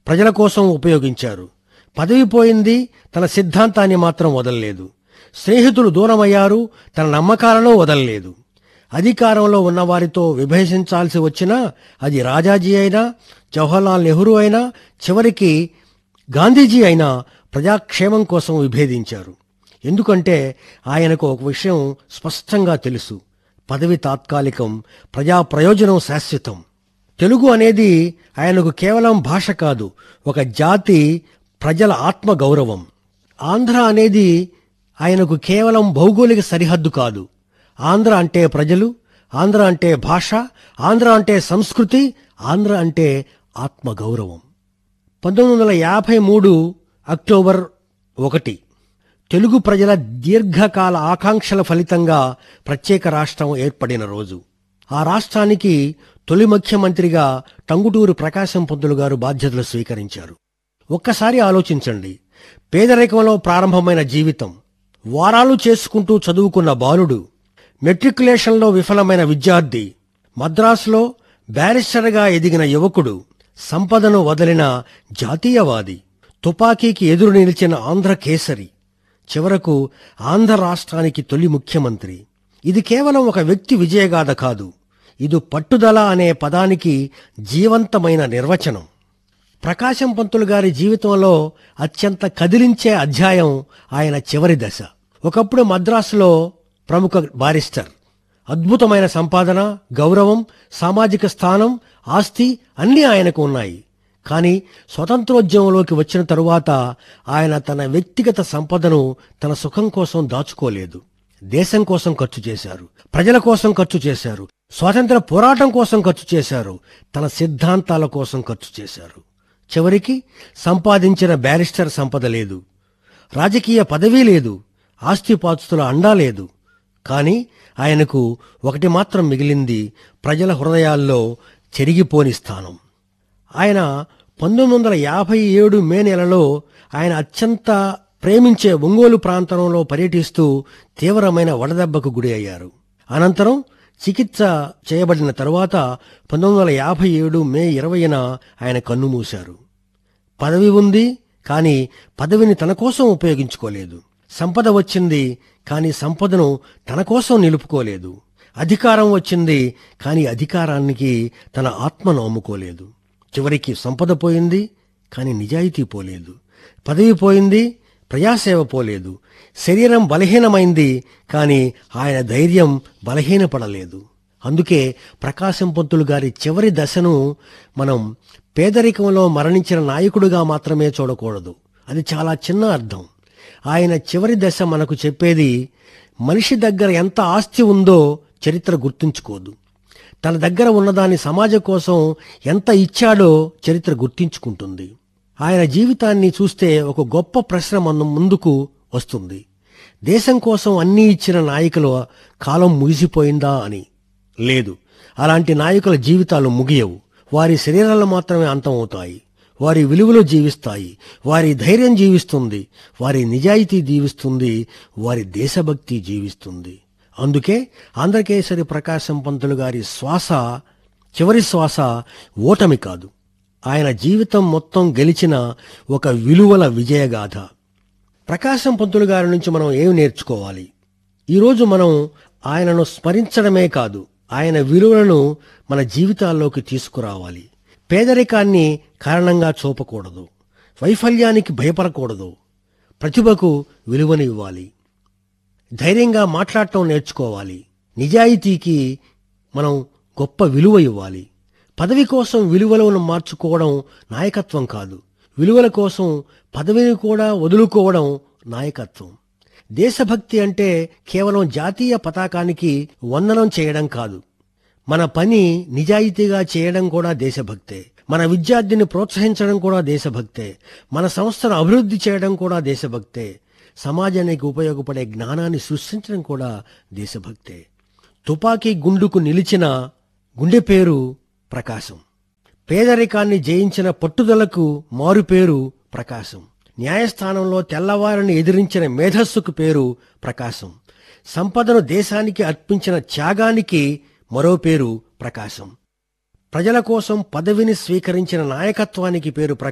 ప్రజల కోసం ఉపయోగించారు పదవి పోయింది తన సిద్ధాంతాన్ని మాత్రం వదలలేదు స్నేహితులు దూరమయ్యారు తన నమ్మకాలను వదలలేదు అధికారంలో ఉన్నవారితో విభజించాల్సి వచ్చినా అది రాజాజీ అయినా జవహర్లాల్ నెహ్రూ అయినా చివరికి గాంధీజీ అయినా ప్రజాక్షేమం కోసం విభేదించారు ఎందుకంటే ఆయనకు ఒక విషయం స్పష్టంగా తెలుసు పదవి తాత్కాలికం ప్రజా ప్రయోజనం శాశ్వతం తెలుగు అనేది ఆయనకు కేవలం భాష కాదు ఒక జాతి ప్రజల ఆత్మ గౌరవం ఆంధ్ర అనేది ఆయనకు కేవలం భౌగోళిక సరిహద్దు కాదు ఆంధ్ర అంటే ప్రజలు ఆంధ్ర అంటే భాష ఆంధ్ర అంటే సంస్కృతి ఆంధ్ర అంటే ఆత్మ గౌరవం పంతొమ్మిది వందల యాభై మూడు అక్టోబర్ ఒకటి తెలుగు ప్రజల దీర్ఘకాల ఆకాంక్షల ఫలితంగా ప్రత్యేక రాష్ట్రం ఏర్పడిన రోజు ఆ రాష్ట్రానికి తొలి ముఖ్యమంత్రిగా టంగుటూరు ప్రకాశం పంతులు గారు బాధ్యతలు స్వీకరించారు ఒక్కసారి ఆలోచించండి పేదరికంలో ప్రారంభమైన జీవితం వారాలు చేసుకుంటూ చదువుకున్న బాలుడు మెట్రికులేషన్లో విఫలమైన విద్యార్థి మద్రాసులో బ్యారిస్టర్గా ఎదిగిన యువకుడు సంపదను వదిలిన జాతీయవాది తుపాకీకి ఎదురు నిలిచిన ఆంధ్ర కేసరి చివరకు ఆంధ్ర రాష్ట్రానికి తొలి ముఖ్యమంత్రి ఇది కేవలం ఒక వ్యక్తి విజయగాథ కాదు ఇది పట్టుదల అనే పదానికి జీవంతమైన నిర్వచనం ప్రకాశం పంతులు గారి జీవితంలో అత్యంత కదిలించే అధ్యాయం ఆయన చివరి దశ ఒకప్పుడు మద్రాసులో ప్రముఖ బారిస్టర్ అద్భుతమైన సంపాదన గౌరవం సామాజిక స్థానం ఆస్తి అన్నీ ఆయనకు ఉన్నాయి కానీ స్వతంత్రోద్యమంలోకి వచ్చిన తరువాత ఆయన తన వ్యక్తిగత సంపదను తన సుఖం కోసం దాచుకోలేదు దేశం కోసం ఖర్చు చేశారు ప్రజల కోసం ఖర్చు చేశారు స్వాతంత్ర పోరాటం కోసం ఖర్చు చేశారు తన సిద్ధాంతాల కోసం ఖర్చు చేశారు చివరికి సంపాదించిన బ్యారిస్టర్ సంపద లేదు రాజకీయ పదవీ లేదు ఆస్తిపాస్తుల అండా లేదు కానీ ఆయనకు ఒకటి మాత్రం మిగిలింది ప్రజల హృదయాల్లో చెరిగిపోని స్థానం ఆయన పంతొమ్మిది వందల యాభై ఏడు మే నెలలో ఆయన అత్యంత ప్రేమించే ఒంగోలు ప్రాంతంలో పర్యటిస్తూ తీవ్రమైన వడదెబ్బకు గురి అయ్యారు అనంతరం చికిత్స చేయబడిన తరువాత పంతొమ్మిది వందల యాభై ఏడు మే ఇరవైన ఆయన కన్నుమూశారు పదవి ఉంది కానీ పదవిని తన కోసం ఉపయోగించుకోలేదు సంపద వచ్చింది కానీ సంపదను తన కోసం నిలుపుకోలేదు అధికారం వచ్చింది కానీ అధికారానికి తన ఆత్మను అమ్ముకోలేదు చివరికి సంపద పోయింది కానీ నిజాయితీ పోలేదు పదవి పోయింది ప్రజాసేవ పోలేదు శరీరం బలహీనమైంది కానీ ఆయన ధైర్యం బలహీనపడలేదు అందుకే ప్రకాశం పంతులు గారి చివరి దశను మనం పేదరికంలో మరణించిన నాయకుడిగా మాత్రమే చూడకూడదు అది చాలా చిన్న అర్థం ఆయన చివరి దశ మనకు చెప్పేది మనిషి దగ్గర ఎంత ఆస్తి ఉందో చరిత్ర గుర్తుంచుకోదు తన దగ్గర ఉన్నదాన్ని సమాజం కోసం ఎంత ఇచ్చాడో చరిత్ర గుర్తించుకుంటుంది ఆయన జీవితాన్ని చూస్తే ఒక గొప్ప ప్రశ్న మన ముందుకు వస్తుంది దేశం కోసం అన్నీ ఇచ్చిన నాయకుల కాలం ముగిసిపోయిందా అని లేదు అలాంటి నాయకుల జీవితాలు ముగియవు వారి శరీరాలు మాత్రమే అంతమవుతాయి వారి విలువలు జీవిస్తాయి వారి ధైర్యం జీవిస్తుంది వారి నిజాయితీ జీవిస్తుంది వారి దేశభక్తి జీవిస్తుంది అందుకే ఆంధ్రకేసరి ప్రకాశం పంతులు గారి శ్వాస చివరి శ్వాస ఓటమి కాదు ఆయన జీవితం మొత్తం గెలిచిన ఒక విలువల విజయగాథ ప్రకాశం పంతులు గారి నుంచి మనం ఏం నేర్చుకోవాలి ఈరోజు మనం ఆయనను స్మరించడమే కాదు ఆయన విలువలను మన జీవితాల్లోకి తీసుకురావాలి పేదరికాన్ని కారణంగా చూపకూడదు వైఫల్యానికి భయపడకూడదు ప్రతిభకు విలువని ఇవ్వాలి ధైర్యంగా మాట్లాడటం నేర్చుకోవాలి నిజాయితీకి మనం గొప్ప విలువ ఇవ్వాలి పదవి కోసం విలువలను మార్చుకోవడం నాయకత్వం కాదు విలువల కోసం పదవిని కూడా వదులుకోవడం నాయకత్వం దేశభక్తి అంటే కేవలం జాతీయ పతాకానికి వందనం చేయడం కాదు మన పని నిజాయితీగా చేయడం కూడా దేశభక్తే మన విద్యార్థిని ప్రోత్సహించడం కూడా దేశభక్తే మన సంస్థను అభివృద్ధి చేయడం కూడా దేశభక్తే సమాజానికి ఉపయోగపడే జ్ఞానాన్ని సృష్టించడం కూడా దేశభక్తే తుపాకీ గుండుకు నిలిచిన గుండె పేరు ప్రకాశం పేదరికాన్ని జయించిన పట్టుదలకు మారుపేరు ప్రకాశం న్యాయస్థానంలో తెల్లవారిని ఎదిరించిన మేధస్సుకు పేరు ప్రకాశం సంపదను దేశానికి అర్పించిన త్యాగానికి మరో పేరు ప్రకాశం ప్రజల కోసం పదవిని స్వీకరించిన నాయకత్వానికి పేరు